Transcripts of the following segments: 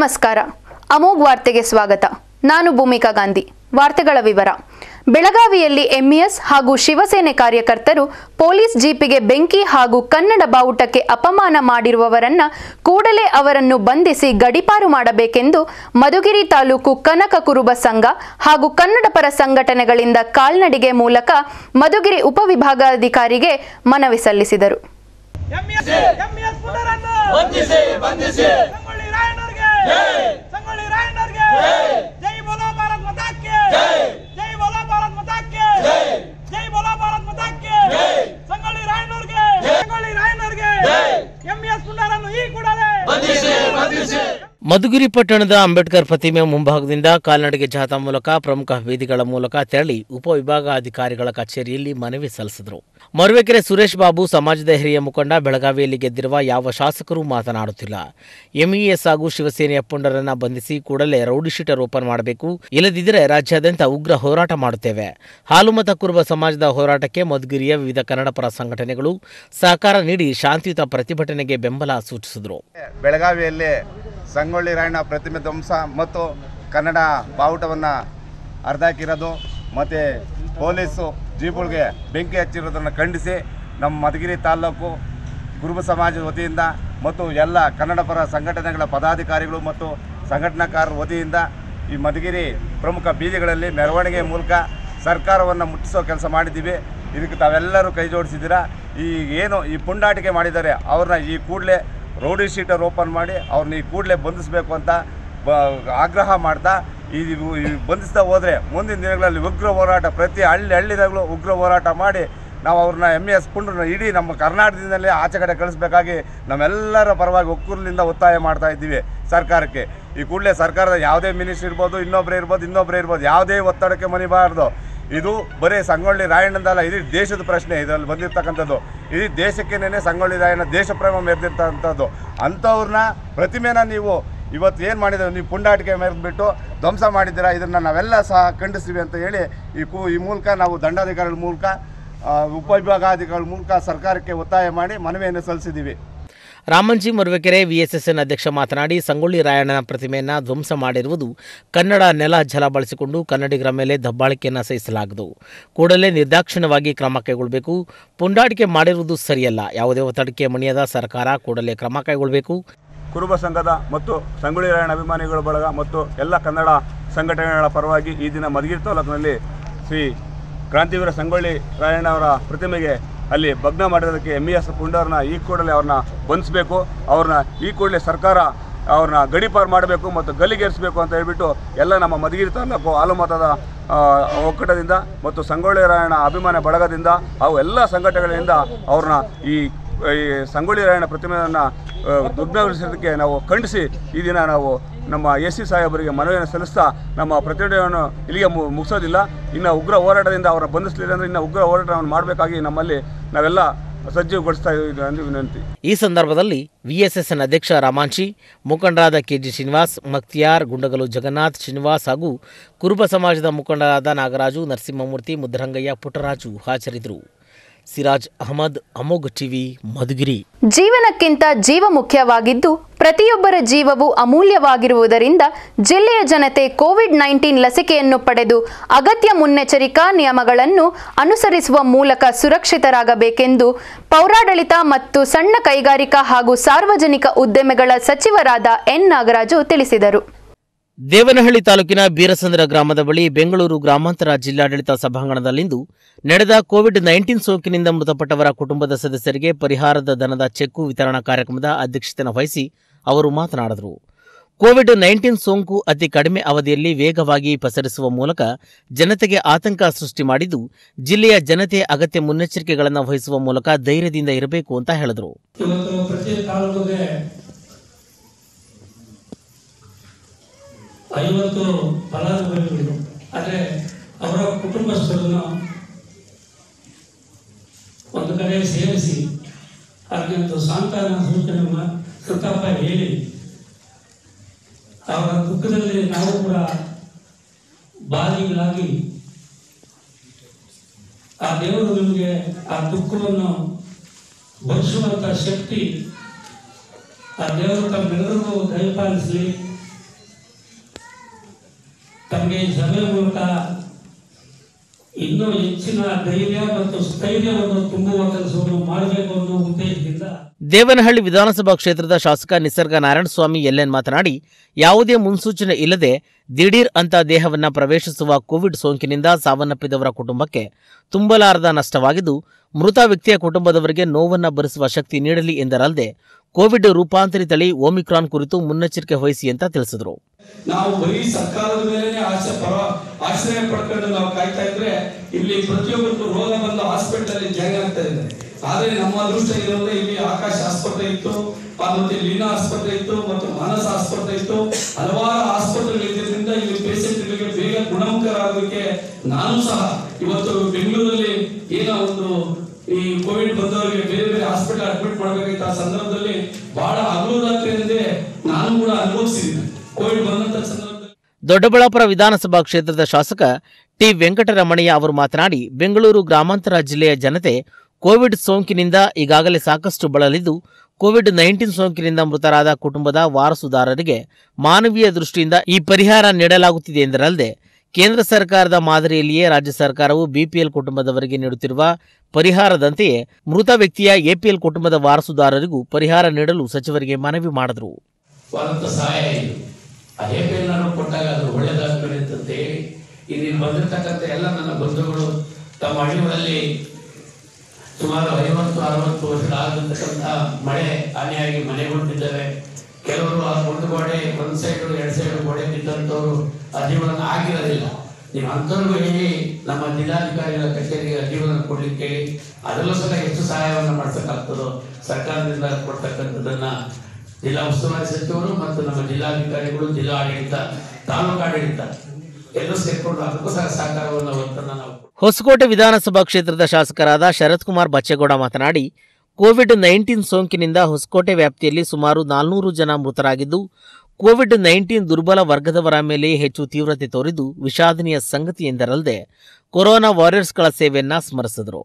ನಮಸ್ಕಾರ ಅಮೋಘ್ ವಾರ್ತೆಗೆ ಸ್ವಾಗತ ನಾನು ಭೂಮಿಕಾ ಗಾಂಧಿ ವಾರ್ತೆಗಳ ವಿವರ ಬೆಳಗಾವಿಯಲ್ಲಿ ಎಂಇಎಸ್ ಹಾಗೂ ಶಿವಸೇನೆ ಕಾರ್ಯಕರ್ತರು ಪೊಲೀಸ್ ಜೀಪಿಗೆ ಬೆಂಕಿ ಹಾಗೂ ಕನ್ನಡ ಬಾವುಟಕ್ಕೆ ಅಪಮಾನ ಮಾಡಿರುವವರನ್ನ ಕೂಡಲೇ ಅವರನ್ನು ಬಂಧಿಸಿ ಗಡಿಪಾರು ಮಾಡಬೇಕೆಂದು ಮಧುಗಿರಿ ತಾಲೂಕು ಕನಕ ಕುರುಬ ಸಂಘ ಹಾಗೂ ಕನ್ನಡ ಪರ ಸಂಘಟನೆಗಳಿಂದ ಕಾಲ್ನಡಿಗೆ ಮೂಲಕ ಮಧುಗಿರಿ ಉಪವಿಭಾಗಾಧಿಕಾರಿಗೆ ಮನವಿ ಸಲ್ಲಿಸಿದರು ಎಂಎಸ್ ಎಂಎಸ್ ಪುನರನ್ನು ಬಂಧಿಸಿ ಬಂಧಿಸಿ ಸಂಗೊಳ್ಳಿ ರಾಯಣ್ಣರಿಗೆ ಸಂಗೊಳ್ಳಿ ರಾಯಣ್ಣರಿಗೆ ಜೈ ಬೋಲೋ ಭಾರತ್ ಮತಾಕ್ಕೆ ಜೈ ಬೋಲೋ ಭಾರತ್ ಮತಾಕ್ಕೆ ಜೈ ಬೋಲೋ ಭಾರತ್ ಮತಾಕ್ಕೆ ಸಂಗೊಳ್ಳಿ ರಾಯಣ್ಣರಿಗೆ ಸಂಗೊಳ್ಳಿ ರಾಯಣ್ಣರಿಗೆ ಎಂಎಸ್ ಪುನರನ್ನು ಈ ಕೂಡಲೇ ಬಂಧಿಸಿ ಬಂಧಿಸಿ ಮಧುಗಿರಿ ಪಟ್ಟಣದ ಅಂಬೇಡ್ಕರ್ ಪ್ರತಿಮೆ ಮುಂಭಾಗದಿಂದ ಕಾಲ್ನಡಿಗೆ ಜಾಥಾ ಮೂಲಕ ಪ್ರಮುಖ ಬೀದಿಗಳ ಮೂಲಕ ತೆರಳಿ ಉಪವಿಭಾಗಾಧಿಕಾರಿಗಳ ಕಚೇರಿಯಲ್ಲಿ ಮನವಿ ಸಲ್ಲಿಸಿದರು ಮರುವೆಕೆರೆ ಸುರೇಶ್ ಬಾಬು ಸಮಾಜದ ಹಿರಿಯ ಮುಖಂಡ ಬೆಳಗಾವಿಯಲ್ಲಿ ಗೆದ್ದಿರುವ ಯಾವ ಶಾಸಕರೂ ಮಾತನಾಡುತ್ತಿಲ್ಲ ಎಂಇಎಸ್ ಹಾಗೂ ಶಿವಸೇನೆಯ ಪುಂಡರನ್ನ ಬಂಧಿಸಿ ಕೂಡಲೇ ರೌಡಿ ಶೀಟರ್ ಓಪನ್ ಮಾಡಬೇಕು ಇಲ್ಲದಿದ್ದರೆ ರಾಜ್ಯಾದ್ಯಂತ ಉಗ್ರ ಹೋರಾಟ ಮಾಡುತ್ತೇವೆ ಹಾಲುಮತ ಕುರುಬ ಸಮಾಜದ ಹೋರಾಟಕ್ಕೆ ಮಧುಗಿರಿಯ ವಿವಿಧ ಕನ್ನಡ ಪರ ಸಂಘಟನೆಗಳು ಸಹಕಾರ ನೀಡಿ ಶಾಂತಿಯುತ ಪ್ರತಿಭಟನೆಗೆ ಬೆಂಬಲ ಸೂಚಿಸಿದರು ಬೆಳಗಾವಿಯಲ್ಲಿ ಸಂಗೊಳ್ಳಿ ರಾಯಣ್ಣ ಪ್ರತಿಮೆ ಧ್ವಂಸ ಮತ್ತು ಕನ್ನಡ ಬಾವುಟವನ್ನು ಹರಿದಾಕಿರೋದು ಮತ್ತು ಪೊಲೀಸು ಜೀಪುಗಳಿಗೆ ಬೆಂಕಿ ಹಚ್ಚಿರೋದನ್ನು ಖಂಡಿಸಿ ನಮ್ಮ ಮಧುಗಿರಿ ತಾಲ್ಲೂಕು ಕುರುಬ ಸಮಾಜದ ವತಿಯಿಂದ ಮತ್ತು ಎಲ್ಲ ಕನ್ನಡ ಪರ ಸಂಘಟನೆಗಳ ಪದಾಧಿಕಾರಿಗಳು ಮತ್ತು ಸಂಘಟನಾಕಾರರ ವತಿಯಿಂದ ಈ ಮಧುಗಿರಿ ಪ್ರಮುಖ ಬೀದಿಗಳಲ್ಲಿ ಮೆರವಣಿಗೆ ಮೂಲಕ ಸರ್ಕಾರವನ್ನು ಮುಟ್ಟಿಸೋ ಕೆಲಸ ಮಾಡಿದ್ದೀವಿ ಇದಕ್ಕೆ ತಾವೆಲ್ಲರೂ ಕೈ ಜೋಡಿಸಿದ್ದೀರಾ ಈ ಏನು ಈ ಪುಂಡಾಟಿಕೆ ಮಾಡಿದ್ದಾರೆ ಅವ್ರನ್ನ ಈ ಕೂಡಲೇ ರೌಡಿ ಶೀಟರ್ ಓಪನ್ ಮಾಡಿ ಅವ್ರನ್ನ ಈ ಕೂಡಲೇ ಬಂಧಿಸಬೇಕು ಅಂತ ಬ ಆಗ್ರಹ ಮಾಡ್ತಾ ಈ ಈ ಬಂಧಿಸ್ತಾ ಹೋದರೆ ಮುಂದಿನ ದಿನಗಳಲ್ಲಿ ಉಗ್ರ ಹೋರಾಟ ಪ್ರತಿ ಹಳ್ಳಿ ಹಳ್ಳಿದಾಗಲೂ ಉಗ್ರ ಹೋರಾಟ ಮಾಡಿ ನಾವು ಅವ್ರನ್ನ ಎಮ್ ಎಸ್ ಪುಂಡ್ರನ್ನ ಇಡೀ ನಮ್ಮ ಕರ್ನಾಟಕದಿಂದಲೇ ಆಚೆ ಕಡೆ ಕಳಿಸ್ಬೇಕಾಗಿ ನಮ್ಮೆಲ್ಲರ ಪರವಾಗಿ ಒಕ್ಕೂರಿನಿಂದ ಒತ್ತಾಯ ಮಾಡ್ತಾ ಇದ್ದೀವಿ ಸರ್ಕಾರಕ್ಕೆ ಈ ಕೂಡಲೇ ಸರ್ಕಾರದ ಯಾವುದೇ ಮಿನಿಸ್ಟ್ರಿ ಇರ್ಬೋದು ಇನ್ನೊಬ್ಬರೇ ಇರ್ಬೋದು ಇನ್ನೊಬ್ಬರೇ ಇರ್ಬೋದು ಯಾವುದೇ ಒತ್ತಡಕ್ಕೆ ಮನಿಬಾರ್ದು ಇದು ಬರೀ ಸಂಗೊಳ್ಳಿ ರಾಯಣ್ಣದಲ್ಲ ಇಡೀ ದೇಶದ ಪ್ರಶ್ನೆ ಇದರಲ್ಲಿ ಬಂದಿರ್ತಕ್ಕಂಥದ್ದು ಇಡೀ ದೇಶಕ್ಕೇನೆ ಸಂಗೊಳ್ಳಿ ರಾಯಣ್ಣ ದೇಶ ಪ್ರೇಮ ಮೆರೆದಿರ್ತಕ್ಕಂಥದ್ದು ಅಂಥವ್ರನ್ನ ಪ್ರತಿಮೆನ ನೀವು ಇವತ್ತು ಏನು ಮಾಡಿದ್ರೆ ನೀವು ಪುಂಡಾಟಿಕೆ ಮೆರೆದ್ಬಿಟ್ಟು ಧ್ವಂಸ ಮಾಡಿದ್ದೀರಾ ಇದನ್ನು ನಾವೆಲ್ಲ ಸಹ ಖಂಡಿಸ್ತೀವಿ ಅಂತ ಹೇಳಿ ಈ ಕೂ ಈ ಮೂಲಕ ನಾವು ದಂಡಾಧಿಕಾರಿಗಳ ಮೂಲಕ ಆ, ಉಪವಿಭಾಗಾಧಿಕಾರಿಗಳ ಮೂಲಕ ಸರ್ಕಾರಕ್ಕೆ ಒತ್ತಾಯ ಮಾಡಿ ಮನವಿಯನ್ನು ಸಲ್ಲಿಸಿದ್ದೀವಿ ರಾಮಂಜಿ ಮರುವೆಕೆರೆ ವಿಎಸ್ಎಸ್ಎನ್ ಅಧ್ಯಕ್ಷ ಮಾತನಾಡಿ ಸಂಗೊಳ್ಳಿ ರಾಯಣ್ಣನ ಪ್ರತಿಮೆಯನ್ನು ಧ್ವಂಸ ಮಾಡಿರುವುದು ಕನ್ನಡ ನೆಲ ಜಲ ಬಳಸಿಕೊಂಡು ಕನ್ನಡಿಗರ ಮೇಲೆ ದಬ್ಬಾಳಿಕೆಯನ್ನು ಸಹಿಸಲಾಗದು ಕೂಡಲೇ ನಿರ್ದಾಕ್ಷಿಣ್ಯವಾಗಿ ಕ್ರಮ ಕೈಗೊಳ್ಳಬೇಕು ಪುಂಡಾಟಿಕೆ ಮಾಡಿರುವುದು ಸರಿಯಲ್ಲ ಯಾವುದೇ ಒತ್ತಡಕ್ಕೆ ಮಣಿಯದ ಸರ್ಕಾರ ಕೂಡಲೇ ಕ್ರಮ ಕೈಗೊಳ್ಳಬೇಕು ಕುರುಬ ಸಂಘದ ಮತ್ತು ಸಂಗೊಳ್ಳಿ ರಾಯಣ್ಣ ಅಭಿಮಾನಿಗಳ ಬಳಗ ಮತ್ತು ಎಲ್ಲ ಕನ್ನಡ ಸಂಘಟನೆಗಳ ಪರವಾಗಿ ಈ ದಿನ ಮಧುಗಿರಿ ತಾಲೂಕಿನಲ್ಲಿ ಶ್ರೀ ಕ್ರಾಂತಿವೀರ ಸಂಗೊಳ್ಳಿ ರಾಯಣ್ಣ ಅವರ ಪ್ರತಿಮೆಗೆ ಅಲ್ಲಿ ಭಗ್ನ ಮಾಡಿರೋದಕ್ಕೆ ಎಮ್ ಇ ಎಸ್ ಪುಂಡವ್ರನ್ನ ಈ ಕೂಡಲೇ ಅವ್ರನ್ನ ಬಂಧಿಸಬೇಕು ಅವ್ರನ್ನ ಈ ಕೂಡಲೇ ಸರ್ಕಾರ ಅವ್ರನ್ನ ಗಡಿಪಾರು ಮಾಡಬೇಕು ಮತ್ತು ಗಲ್ಲಿಗೇರಿಸಬೇಕು ಅಂತ ಹೇಳ್ಬಿಟ್ಟು ಎಲ್ಲ ನಮ್ಮ ಮಧುಗಿರಿ ತಾಲೂಕು ಹಾಲುಮತದ ಆ, ಒಕ್ಕೂಟದಿಂದ ಮತ್ತು ಸಂಗೊಳ್ಳಿ ರಾಯಣ್ಣ ಅಭಿಮಾನ ಬಳಗದಿಂದ ಹಾಗೂ ಎಲ್ಲ ಸಂಘಟನೆಗಳಿಂದ ಅವ್ರನ್ನ ಈ ಈ ಸಂಗೊಳ್ಳಿ ರಾಯಣ್ಣ ಪ್ರತಿಮೆಯನ್ನು ದುಗ್ನಗೊಳಿಸೋದಕ್ಕೆ ನಾವು ಖಂಡಿಸಿ ಈ ದಿನ ನಾವು ನಮ್ಮ ಎ ಸಿ ಸಾಹೇಬರಿಗೆ ಮನವಿಯನ್ನು ಸಲ್ಲಿಸ್ತಾ ನಮ್ಮ ಪ್ರತಿಭಟನೆಯನ್ನು ಇಲ್ಲಿಗೆ ಮು- ಮುಗಿಸೋದಿಲ್ಲ ಇನ್ನು ಉಗ್ರ ಹೋರಾಟದಿಂದ ಅವರ ಬಂಧಿಸಲಿಲ್ಲ ಅಂದರೆ ಇನ್ನು ಉಗ್ರ ಹೋರಾಟವನ್ನು ಮಾಡಬೇಕಾಗಿ ನಮ್ಮಲ್ಲಿ ನಾವೆಲ್ಲ ಸಜ್ಜುಗೊಳಿಸ್ತಾ ಇದ್ದೀವಿ ಎಂದು ವಿನಂತಿ ಈ ಸಂದರ್ಭದಲ್ಲಿ ವಿಎಸ್ಎಸ್ಎನ್ ಅಧ್ಯಕ್ಷ ರಾಮಾಂಚಿ ಮುಖಂಡರಾದ ಕೆಜಿ ಶ್ರೀನಿವಾಸ್ ಮಕ್ತಿಯಾರ್ ಗುಂಡಗಲು ಜಗನ್ನಾಥ್ ಶ್ರೀನಿವಾಸ್ ಹಾಗೂ ಕುರುಬ ಸಮಾಜದ ಮುಖಂಡರಾದ ನಾಗರಾಜು ನರಸಿಂಹಮೂರ್ತಿ ಮುದ್ದರಂಗಯ್ಯ ಪುಟ್ಟರಾಜು ಹಾಜರಿದ್ದರು ಸಿರಾಜ್ ಅಹಮದ್ ಅಮೋಘ್ ಟಿವಿ ಮಧುಗಿರಿ ಜೀವನಕ್ಕಿಂತ ಜೀವ ಮುಖ್ಯವಾಗಿದ್ದು ಪ್ರತಿಯೊಬ್ಬರ ಜೀವವು ಅಮೂಲ್ಯವಾಗಿರುವುದರಿಂದ ಜಿಲ್ಲೆಯ ಜನತೆ ಕೋವಿಡ್ ನೈನ್ಟೀನ್ ಲಸಿಕೆಯನ್ನು ಪಡೆದು ಅಗತ್ಯ ಮುನ್ನೆಚ್ಚರಿಕಾ ನಿಯಮಗಳನ್ನು ಅನುಸರಿಸುವ ಮೂಲಕ ಸುರಕ್ಷಿತರಾಗಬೇಕೆಂದು ಪೌರಾಡಳಿತ ಮತ್ತು ಸಣ್ಣ ಕೈಗಾರಿಕಾ ಹಾಗೂ ಸಾರ್ವಜನಿಕ ಉದ್ಯಮಗಳ ಸಚಿವರಾದ ಎನ್ ನಾಗರಾಜು ತಿಳಿಸಿದರು ದೇವನಹಳ್ಳಿ ತಾಲೂಕಿನ ಬೀರಸಂದ್ರ ಗ್ರಾಮದ ಬಳಿ ಬೆಂಗಳೂರು ಗ್ರಾಮಾಂತರ ಜಿಲ್ಲಾಡಳಿತ ಸಭಾಂಗಣದಲ್ಲಿಂದು ನಡೆದ ಕೋವಿಡ್ ನೈನ್ಟೀನ್ ಸೋಂಕಿನಿಂದ ಮೃತಪಟ್ಟವರ ಕುಟುಂಬದ ಸದಸ್ಯರಿಗೆ ಪರಿಹಾರದ ಧನದ ಚೆಕ್ಕು ವಿತರಣಾ ಕಾರ್ಯಕ್ರಮದ ಅಧ್ಯಕ್ಷತೆಯನ್ನು ವಹಿಸಿ ಅವರು ಮಾತನಾಡಿದರು ಕೋವಿಡ್ ನೈನ್ಟೀನ್ ಸೋಂಕು ಅತಿ ಕಡಿಮೆ ಅವಧಿಯಲ್ಲಿ ವೇಗವಾಗಿ ಪಸರಿಸುವ ಮೂಲಕ ಜನತೆಗೆ ಆತಂಕ ಸೃಷ್ಟಿ ಮಾಡಿದ್ದು ಜಿಲ್ಲೆಯ ಜನತೆ ಅಗತ್ಯ ಮುನ್ನೆಚ್ಚರಿಕೆಗಳನ್ನು ವಹಿಸುವ ಮೂಲಕ ಧೈರ್ಯದಿಂದ ಇರಬೇಕು ಅಂತ ಹೇಳಿದರು ಇವತ್ತು ಪ್ರತಿ ತಾಲೂಕಿಗೆ ಐವತ್ತು ಫಲಾನುಭವಿಗಳು ಆದರೆ ಅವರ ಕುಟುಂಬಸ್ಥರನ್ನು ಒಂದು ಕಡೆ ಸೇರಿಸಿ ಅವ್ರಿಗೆ ಒಂದು ಸಾಂತ್ವನ ಸೂಚನೆ ಮಾ- ಸಂತಾಪ ಹೇಳಿ ಅವರ ದುಃಖದಲ್ಲಿ ನಾವು ಕೂಡ ಬಾಧಿಗಳಾಗಿ ಆ ದೇವರು ನಿಮಗೆ ಆ ದುಃಖವನ್ನು ಭರಿಸುವಂಥ ಶಕ್ತಿ ಆ ದೇವರು ತಮ್ಮೆಲ್ಲರಿಗೂ ದಯಪಾಲಿಸಲಿ ತಮಗೆ ಈ ಸಭೆ ಮೂಲಕ ಇನ್ನೂ ಹೆಚ್ಚಿನ ಧೈರ್ಯ ಮತ್ತು ಸ್ಥೈರ್ಯವನ್ನು ತುಂಬುವ ಕೆಲಸವನ್ನು ಮಾಡಬೇಕು ಅನ್ನೋ ಉದ್ದೇಶದಿಂದ ದೇವನಹಳ್ಳಿ ವಿಧಾನಸಭಾ ಕ್ಷೇತ್ರದ ಶಾಸಕ ನಿಸರ್ಗ ನಾರಾಯಣಸ್ವಾಮಿ ಎಲ್ಎನ್ ಮಾತನಾಡಿ ಯಾವುದೇ ಮುನ್ಸೂಚನೆ ಇಲ್ಲದೆ ದಿಢೀರ್ ಅಂತ ದೇಹವನ್ನ ಪ್ರವೇಶಿಸುವ ಕೋವಿಡ್ ಸೋಂಕಿನಿಂದ ಸಾವನ್ನಪ್ಪಿದವರ ಕುಟುಂಬಕ್ಕೆ ತುಂಬಲಾರದ ನಷ್ಟವಾಗಿದ್ದು ಮೃತ ವ್ಯಕ್ತಿಯ ಕುಟುಂಬದವರಿಗೆ ನೋವನ್ನ ಭರಿಸುವ ಶಕ್ತಿ ನೀಡಲಿ ಎಂದರಲ್ಲದೆ ಕೋವಿಡ್ ರೂಪಾಂತರಿ ತಳಿ ಓಮಿಕ್ರಾನ್ ಕುರಿತು ಮುನ್ನೆಚ್ಚರಿಕೆ ವಹಿಸಿ ಅಂತ ತಿಳಿಸಿದರು ನಾವು ಬರೀ ಸರ್ಕಾರದ ಮೇಲೆ ಆಸೆ ಪರ ಆಶ್ರಯ ಪಡ್ಕೊಂಡು ನಾವು ಕಾಯ್ತಾ ಇದ್ರೆ ಇಲ್ಲಿ ಪ್ರತಿಯೊಬ್ಬರಿಗೂ ರೋಗ ಬಂದು ಹಾಸ್ಪಿಟಲ್ ಅಲ್ಲಿ ಜಾಯಿನ್ ಆಗ್ತಾ ಇದೆ ಆದ್ರೆ ನಮ್ಮ ಅದೃಷ್ಟ ಇರೋದು ಇಲ್ಲಿ ಆಕಾಶ ಆಸ್ಪತ್ರೆ ಇತ್ತು ಆ ಮತ್ತೆ ಲೀನಾ ಆಸ್ಪತ್ರೆ ಇತ್ತು ಮತ್ತು ಮಾನಸ ಆಸ್ಪತ್ರೆ ಇತ್ತು ಹಲವಾರು ಆಸ್ಪತ್ರೆಗಳು ಇದ್ದಿದ್ದರಿಂದ ಇಲ್ಲಿ ಪೇಷಂಟ್ಗಳಿಗೆ ಬೇಗ ಗುಣಮುಖರಾಗೋದಕ್ಕೆ ನಾನು ಸಹ ಇವತ್ತು ಬೆಂಗಳೂರಲ್ಲಿ ಏನೋ ಒಂದು ಈ ಕೋವಿಡ್ ಬಂದವರಿಗೆ ಬೇರೆ ಬೇರೆ ಹಾಸ್ಪಿಟಲ್ ಅಡ್ಮಿಟ್ ಮಾಡಬೇಕಾಗಿತ್ತು ಆ ಸಂದರ್ಭದಲ್ಲಿ ಬಹಳ ಹಗಲು ರಾತ್ರಿ ಅಂದ್ರೆ ನಾನು ಕೂಡ ಅನುಭವಿಸಿದ್ದೀನಿ ಕೋವಿಡ್ ಬಂದಂತ ಸಂದರ್ಭದಲ್ಲಿ ದೊಡ್ಡಬಳ್ಳಾಪುರ ವಿಧಾನಸಭಾ ಕ್ಷೇತ್ರದ ಶಾಸಕ ಟಿ ವೆಂಕಟರಮಣಯ್ಯ ಅವರು ಮಾತನಾಡಿ ಬೆಂಗಳೂರು ಗ್ರಾಮಾಂತರ ಜಿಲ್ಲೆಯ ಜನತೆ ಕೋವಿಡ್ ಸೋಂಕಿನಿಂದ ಈಗಾಗಲೇ ಸಾಕಷ್ಟು ಬಳಲಿದ್ದು ಕೋವಿಡ್ ನೈನ್ಟೀನ್ ಸೋಂಕಿನಿಂದ ಮೃತರಾದ ಕುಟುಂಬದ ವಾರಸುದಾರರಿಗೆ ಮಾನವೀಯ ದೃಷ್ಟಿಯಿಂದ ಈ ಪರಿಹಾರ ನೀಡಲಾಗುತ್ತಿದೆ ಎಂದರಲ್ಲದೆ ಕೇಂದ್ರ ಸರ್ಕಾರದ ಮಾದರಿಯಲ್ಲಿಯೇ ರಾಜ್ಯ ಸರ್ಕಾರವು ಬಿಪಿಎಲ್ ಕುಟುಂಬದವರಿಗೆ ನೀಡುತ್ತಿರುವ ಪರಿಹಾರದಂತೆಯೇ ಮೃತ ವ್ಯಕ್ತಿಯ ಎಪಿಎಲ್ ಕುಟುಂಬದ ವಾರಸುದಾರರಿಗೂ ಪರಿಹಾರ ನೀಡಲು ಸಚಿವರಿಗೆ ಮನವಿ ಮಾಡಿದರು ಸ್ವಂತ ಸಹಾಯ ಇದು ಆ ಏಪಿಎಲ್ನನ್ನು ಕೊಟ್ಟಾಗ ಅದು ಒಳ್ಳೇದಾಗ್ತದೆ ಅಂತ ಹೇಳಿ ಇಲ್ಲಿ ಬಂದಿರತಕ್ಕಂಥ ಎಲ್ಲ ನನ್ನ ಬಂಧುಗಳು ತಮ್ಮ ಹಳ್ಳಿಗಳಲ್ಲಿ ಸುಮಾರು ಐವತ್ತು ಅರವತ್ತು ವರ್ಷ ಆಗಿರ್ತಕ್ಕಂಥ ಮಳೆ ಹಾನಿಯಾಗಿ ಮನೆಗೊಂಡಿದ್ದಾವೆ ಕೆಲವರು ಆ ಒಂದು ಗೋಡೆ ಒಂದು ಸೈಡ್ ಎರಡು ಸೈಡ್ ಗೋಡೆ ಬಿದ್ದಂಥವ್ರು ಅರ್ಜಿಗಳನ್ನು ಆಗಿರೋದಿಲ್ಲ ನೀವು ಅಂಥವ್ರಿಗೂ ಹೇಳಿ ನಮ್ಮ ಜಿಲ್ಲಾಧಿಕಾರಿಗಳ ಕಚೇರಿಗೆ ಅರ್ಜಿಗಳನ್ನು ಕೊಡ್ಲಿಕ್ಕೆ ಹೇಳಿ ಅದರಲ್ಲೂ ಸಹ ಎಷ್ಟು ಸಹಾಯವನ್ನು ಮಾಡ್ಸಕ್ಕಾಗ್ತದೋ ಸರ್ಕಾರದಿಂದ ಕೊಡ್ತಕ್ಕಂಥದ್ದನ್ನ ಜಿಲ್ಲಾ ಉಸ್ತುವಾರಿ ಸಚಿವರು ಮತ್ತು ನಮ್ಮ ಜಿಲ್ಲಾಧಿಕಾರಿಗಳು ಜಿಲ್ಲಾ ಆಡಳಿತ ತಾಲೂಕು ಆಡಳಿತ ಎಲ್ಲರೂ ಸೇರ್ಕೊಂಡು ಅದಕ್ಕೂ ಸಹ ಸಹಕಾರವನ್ನು ಒತ್ತನ್ನು ನಾವು ಹೊಸಕೋಟೆ ವಿಧಾನಸಭಾ ಕ್ಷೇತ್ರದ ಶಾಸಕರಾದ ಶರತ್ ಕುಮಾರ್ ಬಚ್ಚೇಗೌಡ ಮಾತನಾಡಿ ಕೋವಿಡ್ ನೈನ್ಟೀನ್ ಸೋಂಕಿನಿಂದ ಹೊಸಕೋಟೆ ವ್ಯಾಪ್ತಿಯಲ್ಲಿ ಸುಮಾರು ನಾಲ್ನೂರು ಜನ ಮೃತರಾಗಿದ್ದು ಕೋವಿಡ್ ನೈನ್ಟೀನ್ ದುರ್ಬಲ ವರ್ಗದವರ ಮೇಲೆ ಹೆಚ್ಚು ತೀವ್ರತೆ ತೋರಿದ್ದು ವಿಷಾದನೀಯ ಸಂಗತಿ ಎಂದರಲ್ಲದೆ ಕೊರೋನಾ ವಾರಿಯರ್ಸ್ಗಳ ಸೇವೆಯನ್ನ ಸ್ಮರಿಸಿದರು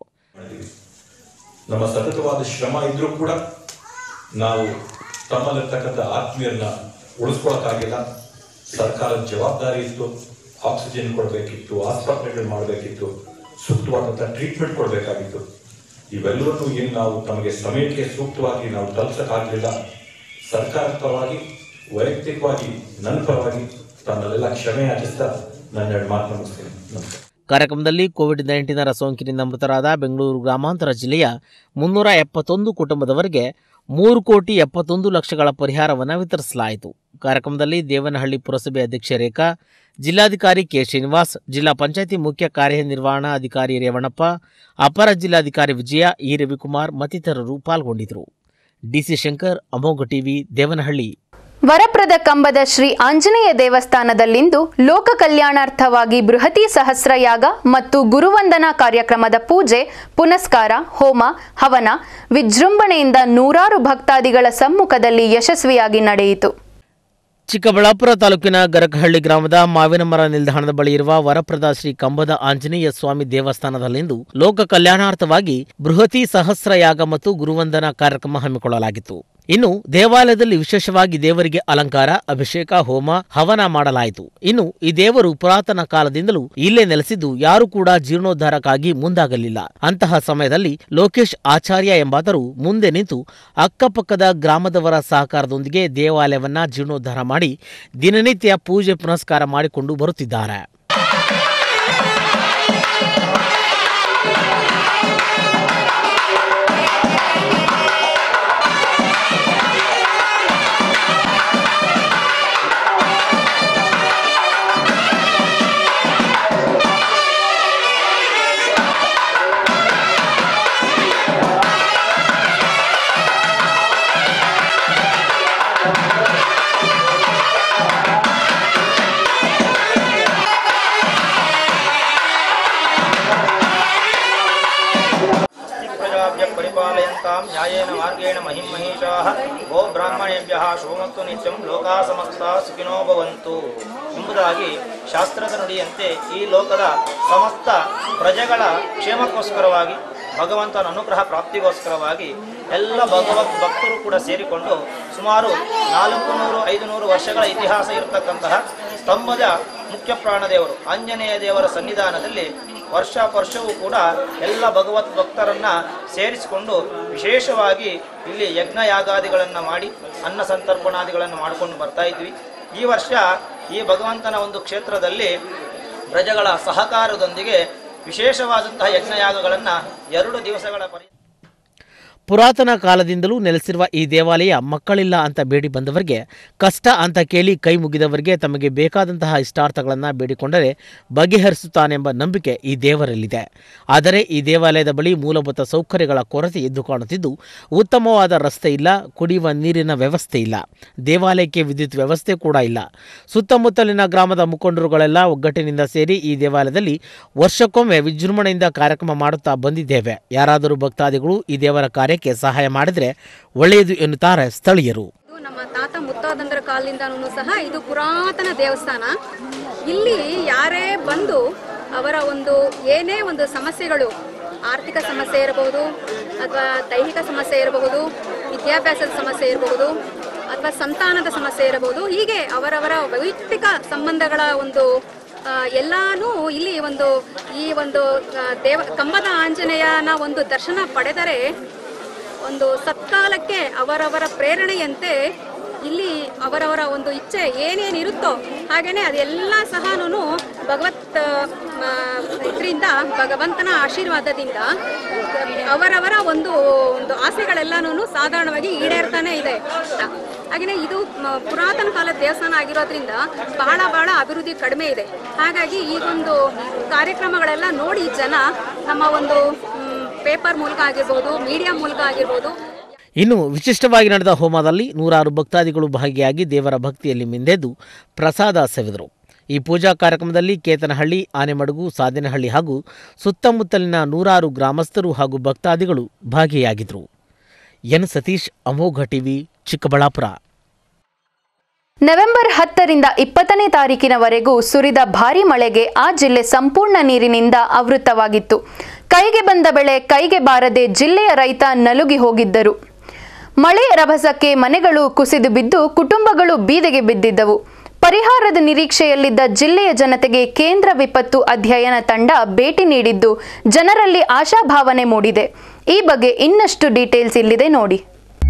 ನಮ್ಮ ಸತತವಾದ ಶ್ರಮ ಇದ್ರೂ ಕೂಡ ನಾವು ತಮ್ಮಲ್ಲಿರ್ತಕ್ಕಂಥ ಆತ್ಮೀಯರನ್ನ ಉಳಿಸ್ಕೊಳಕ್ಕಾಗಿಲ್ಲ ಸರ್ಕಾರದ ಜವಾಬ್ದಾರಿ ಇತ್ತು ಆಕ್ಸಿಜನ್ ಕೊಡಬೇಕಿತ್ತು ಆಸ್ಪತ್ರೆಗಳು ಮಾಡಬೇಕಿತ್ತು ಸೂಕ್ತವಾದಂಥ ಟ್ರೀಟ್ಮೆಂಟ್ ಕೊಡಬೇಕಾಗಿತ್ತು ಇವೆಲ್ಲವನ್ನೂ ಏನು ನಾವು ತಮಗೆ ಸಮಯಕ್ಕೆ ಸೂಕ್ತವಾಗಿ ನಾವು ತಲುಪಿಸಕ್ಕಾಗಲಿಲ್ಲ ಸರ್ಕಾರದ ಪರವಾಗಿ ವೈಯಕ್ತಿಕವಾಗಿ ನನ್ನ ಪರವಾಗಿ ತನ್ನಲ್ಲೆಲ್ಲ ಕ್ಷಮೆ ಯಾಚಿಸ್ತಾ ನನ್ನ ಎರಡು ಮಾತು ಮುಗಿಸ್ತೇನೆ ನಮಸ್ಕಾರ ಕಾರ್ಯಕ್ರಮದಲ್ಲಿ ಕೋವಿಡ್ ನೈನ್ಟೀನರ ಸೋಂಕಿನಿಂದ ಮೃತರಾದ ಬೆಂಗಳೂರು ಗ್ರಾಮಾಂತರ ಜಿಲ್ಲೆಯ ಮುನ್ನೂರ ಎಪ್ಪತ್ತೊಂದು ಕುಟುಂಬದವರಿಗೆ ಮೂರು ಕೋಟಿ ಎಪ್ಪತ್ತೊಂದು ಲಕ್ಷಗಳ ಪರಿಹಾರವನ್ನು ವಿತರಿಸಲಾಯಿತು ಕಾರ್ಯಕ್ರಮದಲ್ಲಿ ದೇವನಹಳ್ಳಿ ಪುರಸಭೆ ಅಧ್ಯಕ್ಷೆ ರೇಖಾ ಜಿಲ್ಲಾಧಿಕಾರಿ ಕೆ ಶ್ರೀನಿವಾಸ್ ಜಿಲ್ಲಾ ಪಂಚಾಯಿತಿ ಮುಖ್ಯ ಕಾರ್ಯನಿರ್ವಹಣಾ ಅಧಿಕಾರಿ ರೇವಣಪ್ಪ ಅಪರ ಜಿಲ್ಲಾಧಿಕಾರಿ ವಿಜಯ ಇ ರವಿಕುಮಾರ್ ಮತ್ತಿತರರು ಪಾಲ್ಗೊಂಡಿದ್ದರು ಡಿಸಿ ಶಂಕರ್ ಅಮೋಘ ಟಿವಿ ದೇವನಹಳ್ಳಿ ವರಪ್ರದ ಕಂಬದ ಶ್ರೀ ಆಂಜನೇಯ ದೇವಸ್ಥಾನದಲ್ಲಿಂದು ಲೋಕ ಕಲ್ಯಾಣಾರ್ಥವಾಗಿ ಬೃಹತಿ ಸಹಸ್ರಯಾಗ ಮತ್ತು ಗುರುವಂದನಾ ಕಾರ್ಯಕ್ರಮದ ಪೂಜೆ ಪುನಸ್ಕಾರ ಹೋಮ ಹವನ ವಿಜೃಂಭಣೆಯಿಂದ ನೂರಾರು ಭಕ್ತಾದಿಗಳ ಸಮ್ಮುಖದಲ್ಲಿ ಯಶಸ್ವಿಯಾಗಿ ನಡೆಯಿತು ಚಿಕ್ಕಬಳ್ಳಾಪುರ ತಾಲೂಕಿನ ಗರಕಹಳ್ಳಿ ಗ್ರಾಮದ ಮಾವಿನ ಮರ ನಿಲ್ದಾಣದ ಬಳಿ ಇರುವ ವರಪ್ರದ ಶ್ರೀ ಕಂಬದ ಆಂಜನೇಯ ಸ್ವಾಮಿ ದೇವಸ್ಥಾನದಲ್ಲಿಂದು ಲೋಕ ಕಲ್ಯಾಣಾರ್ಥವಾಗಿ ಬೃಹತಿ ಸಹಸ್ರಯಾಗ ಮತ್ತು ಗುರುವಂದನಾ ಕಾರ್ಯಕ್ರಮ ಹಮ್ಮಿಕೊಳ್ಳಲಾಗಿತ್ತು ಇನ್ನು ದೇವಾಲಯದಲ್ಲಿ ವಿಶೇಷವಾಗಿ ದೇವರಿಗೆ ಅಲಂಕಾರ ಅಭಿಷೇಕ ಹೋಮ ಹವನ ಮಾಡಲಾಯಿತು ಇನ್ನು ಈ ದೇವರು ಪುರಾತನ ಕಾಲದಿಂದಲೂ ಇಲ್ಲೇ ನೆಲೆಸಿದ್ದು ಯಾರು ಕೂಡ ಜೀರ್ಣೋದ್ಧಾರಕ್ಕಾಗಿ ಮುಂದಾಗಲಿಲ್ಲ ಅಂತಹ ಸಮಯದಲ್ಲಿ ಲೋಕೇಶ್ ಆಚಾರ್ಯ ಎಂಬಾತರು ಮುಂದೆ ನಿಂತು ಅಕ್ಕಪಕ್ಕದ ಗ್ರಾಮದವರ ಸಹಕಾರದೊಂದಿಗೆ ದೇವಾಲಯವನ್ನ ಜೀರ್ಣೋದ್ಧಾರ ಮಾಡಿ ದಿನನಿತ್ಯ ಪೂಜೆ ಪುನಸ್ಕಾರ ಮಾಡಿಕೊಂಡು ಬರುತ್ತಿದ್ದಾರೆ प्रजाभ्य परिपालयन्तां न्यायेन मार्गेण महिं महिषाः गो ಬ್ರಾಹ್ಮಣೇಭ್ಯಃ ಶುಭಮಸ್ತು ನಿತ್ಯಂ ಲೋಕಾ ಸಮಸ್ತ ಸುಖಿನೋ ಭವಂತು ಎಂಬುದಾಗಿ ಶಾಸ್ತ್ರದ ನುಡಿಯಂತೆ ಈ ಲೋಕದ ಸಮಸ್ತ ಪ್ರಜೆಗಳ ಕ್ಷೇಮಕ್ಕೋಸ್ಕರವಾಗಿ ಭಗವಂತನ ಅನುಗ್ರಹ ಪ್ರಾಪ್ತಿಗೋಸ್ಕರವಾಗಿ ಎಲ್ಲ ಭಗವತ್ ಭಕ್ತರು ಕೂಡ ಸೇರಿಕೊಂಡು ಸುಮಾರು ನಾಲ್ಕು ನೂರು ಐದು ನೂರು ವರ್ಷಗಳ ಇತಿಹಾಸ ಇರತಕ್ಕಂತಹ ಸ್ತಂಭದ ಮುಖ್ಯ ಪ್ರಾಣದೇವರು ಆಂಜನೇಯ ದೇವರ ಸನ್ನಿಧಾನದಲ್ಲಿ ವರ್ಷ ವರ್ಷವೂ ಕೂಡ ಎಲ್ಲ ಭಗವತ್ ಭಕ್ತರನ್ನ ಸೇರಿಸಿಕೊಂಡು ವಿಶೇಷವಾಗಿ ಇಲ್ಲಿ ಯಜ್ಞ ಯಾಗಾದಿಗಳನ್ನು ಮಾಡಿ ಅನ್ನ ಸಂತರ್ಪಣಾದಿಗಳನ್ನು ಮಾಡಿಕೊಂಡು ಬರ್ತಾ ಇದ್ವಿ ಈ ವರ್ಷ ಈ ಭಗವಂತನ ಒಂದು ಕ್ಷೇತ್ರದಲ್ಲಿ ಪ್ರಜೆಗಳ ಸಹಕಾರದೊಂದಿಗೆ ವಿಶೇಷವಾದಂತಹ ಯಜ್ಞಯಾಗಗಳನ್ನು ಎರಡು ದಿವಸಗಳ ಪರಿ ಪುರಾತನ ಕಾಲದಿಂದಲೂ ನೆಲೆಸಿರುವ ಈ ದೇವಾಲಯ ಮಕ್ಕಳಿಲ್ಲ ಅಂತ ಬೇಡಿ ಬಂದವರಿಗೆ ಕಷ್ಟ ಅಂತ ಕೇಳಿ ಕೈ ಮುಗಿದವರಿಗೆ ತಮಗೆ ಬೇಕಾದಂತಹ ಇಷ್ಟಾರ್ಥಗಳನ್ನು ಬೇಡಿಕೊಂಡರೆ ಬಗೆಹರಿಸುತ್ತಾನೆಂಬ ನಂಬಿಕೆ ಈ ದೇವರಲ್ಲಿದೆ ಆದರೆ ಈ ದೇವಾಲಯದ ಬಳಿ ಮೂಲಭೂತ ಸೌಕರ್ಯಗಳ ಕೊರತೆ ಎದ್ದು ಕಾಣುತ್ತಿದ್ದು ಉತ್ತಮವಾದ ರಸ್ತೆ ಇಲ್ಲ ಕುಡಿಯುವ ನೀರಿನ ವ್ಯವಸ್ಥೆ ಇಲ್ಲ ದೇವಾಲಯಕ್ಕೆ ವಿದ್ಯುತ್ ವ್ಯವಸ್ಥೆ ಕೂಡ ಇಲ್ಲ ಸುತ್ತಮುತ್ತಲಿನ ಗ್ರಾಮದ ಮುಖಂಡರುಗಳೆಲ್ಲ ಒಗ್ಗಟ್ಟಿನಿಂದ ಸೇರಿ ಈ ದೇವಾಲಯದಲ್ಲಿ ವರ್ಷಕ್ಕೊಮ್ಮೆ ವಿಜೃಂಭಣೆಯಿಂದ ಕಾರ್ಯಕ್ರಮ ಮಾಡುತ್ತಾ ಬಂದಿದ್ದೇವೆ ಯಾರಾದರೂ ಭಕ್ತಾದಿಗಳು ಈ ದೇವರ ಕಾರ್ಯಕ್ಕೆ ಸಹಾಯ ಮಾಡಿದರೆ ಒಳ್ಳೆಯದು ಎನ್ನುತ್ತಾರೆ ಸ್ಥಳೀಯರು ಇದು ನಮ್ಮ ತಾತ ಮುತ್ತಾದಂದರ ಕಾಲದಿಂದನೂ ಸಹ ಇದು ಪುರಾತನ ದೇವಸ್ಥಾನ ಇಲ್ಲಿ ಯಾರೇ ಬಂದು ಅವರ ಒಂದು ಏನೇ ಒಂದು ಸಮಸ್ಯೆಗಳು ಆರ್ಥಿಕ ಸಮಸ್ಯೆ ಇರಬಹುದು ಅಥವಾ ದೈಹಿಕ ಸಮಸ್ಯೆ ಇರಬಹುದು ವಿದ್ಯಾಭ್ಯಾಸದ ಸಮಸ್ಯೆ ಇರಬಹುದು ಅಥವಾ ಸಂತಾನದ ಸಮಸ್ಯೆ ಇರಬಹುದು ಹೀಗೆ ಅವರವರ ವೈಯಕ್ತಿಕ ಸಂಬಂಧಗಳ ಒಂದು ಆ, ಎಲ್ಲಾನು ಇಲ್ಲಿ ಒಂದು ಈ ಒಂದು ಆ, ದೇವ ಕಂಬದ ಆಂಜನೇಯನ ಒಂದು ದರ್ಶನ ಪಡೆದರೆ ಒಂದು ಸತ್ಕಾಲಕ್ಕೆ ಅವರವರ ಪ್ರೇರಣೆಯಂತೆ ಇಲ್ಲಿ ಅವರವರ ಒಂದು ಇಚ್ಛೆ ಏನೇನಿರುತ್ತೋ ಹಾಗೇನೆ ಅದೆಲ್ಲ ಸಹನೂ ಭಗವತ್ ಇದರಿಂದ ಭಗವಂತನ ಆಶೀರ್ವಾದದಿಂದ ಅವರವರ ಒಂದು ಒಂದು ಆಸೆಗಳೆಲ್ಲನೂ ಸಾಧಾರಣವಾಗಿ ಈಡೇರ್ತಾನೆ ಇದೆ ಹಾಗೆಯೇ ಇದು ಮ- ಪುರಾತನ ಕಾಲದ ದೇವಸ್ಥಾನ ಆಗಿರೋದ್ರಿಂದ ಬಹಳ ಬಹಳ ಅಭಿವೃದ್ಧಿ ಕಡಿಮೆ ಇದೆ ಹಾಗಾಗಿ ಈಗೊಂದು ಕಾರ್ಯಕ್ರಮಗಳೆಲ್ಲ ನೋಡಿ ಜನ ನಮ್ಮ ಒಂದು ಪೇಪರ್ ಮೂಲಕ ಆಗಿರ್ಬೋದು ಮೀಡಿಯಾ ಮೂಲಕ ಆಗಿರ್ಬೋದು ಇನ್ನು ವಿಶಿಷ್ಟವಾಗಿ ನಡೆದ ಹೋಮದಲ್ಲಿ ನೂರಾರು ಭಕ್ತಾದಿಗಳು ಭಾಗಿಯಾಗಿ ದೇವರ ಭಕ್ತಿಯಲ್ಲಿ ಮಿಂದೆದ್ದು ಪ್ರಸಾದ ಸೆವೆದರು ಈ ಪೂಜಾ ಕಾರ್ಯಕ್ರಮದಲ್ಲಿ ಕೇತನಹಳ್ಳಿ ಆನೆಮಡುಗು ಸಾದಿನಹಳ್ಳಿ ಹಾಗೂ ಸುತ್ತಮುತ್ತಲಿನ ನೂರಾರು ಗ್ರಾಮಸ್ಥರು ಹಾಗೂ ಭಕ್ತಾದಿಗಳು ಭಾಗಿಯಾಗಿದ್ದರು ಎನ್ ಸತೀಶ್ ಅಮೋಘ ಟಿವಿ ಚಿಕ್ಕಬಳ್ಳಾಪುರ ನವೆಂಬರ್ ಹತ್ತರಿಂದ ಇಪ್ಪತ್ತನೇ ತಾರೀಕಿನವರೆಗೂ ಸುರಿದ ಭಾರೀ ಮಳೆಗೆ ಆ ಜಿಲ್ಲೆ ಸಂಪೂರ್ಣ ನೀರಿನಿಂದ ಆವೃತವಾಗಿತ್ತು ಕೈಗೆ ಬಂದ ಬೆಳೆ ಕೈಗೆ ಬಾರದೆ ಜಿಲ್ಲೆಯ ರೈತ ನಲುಗಿ ಹೋಗಿದ್ದರು ಮಳೆ ರಭಸಕ್ಕೆ ಮನೆಗಳು ಕುಸಿದು ಬಿದ್ದು ಕುಟುಂಬಗಳು ಬೀದಿಗೆ ಬಿದ್ದಿದ್ದವು ಪರಿಹಾರದ ನಿರೀಕ್ಷೆಯಲ್ಲಿದ್ದ ಜಿಲ್ಲೆಯ ಜನತೆಗೆ ಕೇಂದ್ರ ವಿಪತ್ತು ಅಧ್ಯಯನ ತಂಡ ಭೇಟಿ ನೀಡಿದ್ದು ಜನರಲ್ಲಿ ಆಶಾಭಾವನೆ ಮೂಡಿದೆ ಈ ಬಗ್ಗೆ ಇನ್ನಷ್ಟು ಡೀಟೇಲ್ಸ್ ಇಲ್ಲಿದೆ ನೋಡಿ